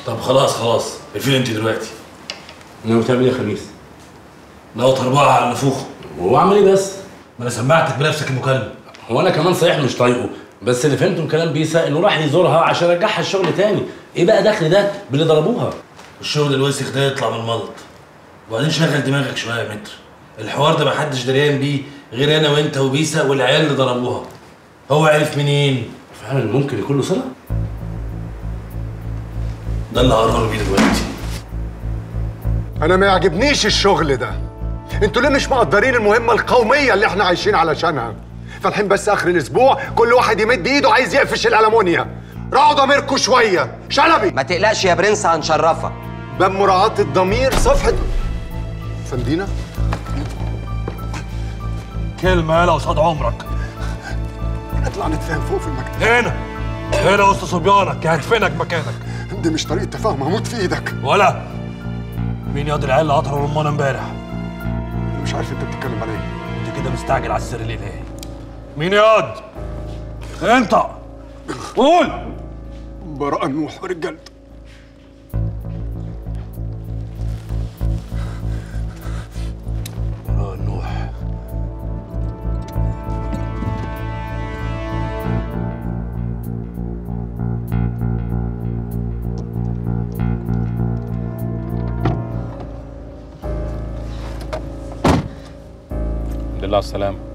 طب خلاص خلاص اقفل انت دلوقتي ناوي تعمل ايه يا خميس؟ ناوي اربعه على النفوخ وهو عمل ايه بس؟ ما انا سمعتك بنفسك المكالمه هو انا كمان صحيح مش طايقه بس اللي فهمته من كلام بيسا انه راح يزورها عشان يرجعها الشغل تاني ايه بقى دخل ده باللي ضربوها الشغل الوسخ ده يطلع من الملط وبعدين شغل دماغك شويه يا متر الحوار ده محدش دريان بيه غير انا وانت وبيسا والعيال اللي ضربوها هو عرف منين فعلا ممكن يكون له صله ده اللي هقرر بيه دلوقتي انا ما يعجبنيش الشغل ده انتوا ليه مش مقدرين المهمه القوميه اللي احنا عايشين علشانها فالحين بس اخر الاسبوع كل واحد يمد ايده عايز يقفش الالمونيا راعوا ضميركم شويه شلبي ما تقلقش يا برنس هنشرفك باب مراعاه الضمير صفحه فندينا كلمه يالا قصاد عمرك نطلع نتفاهم فوق في المكتب هنا هنا وسط صبيانك هدفنك مكانك دي مش طريقه تفاهم هموت في ايدك ولا مين ياض العيال اللي قطروا رمانه امبارح انا مش عارف انت بتتكلم على ايه انت كده مستعجل على السر ليه ليه مين ياض انت قول براء نوح ورجالته براء نوح الحمد لله على السلامة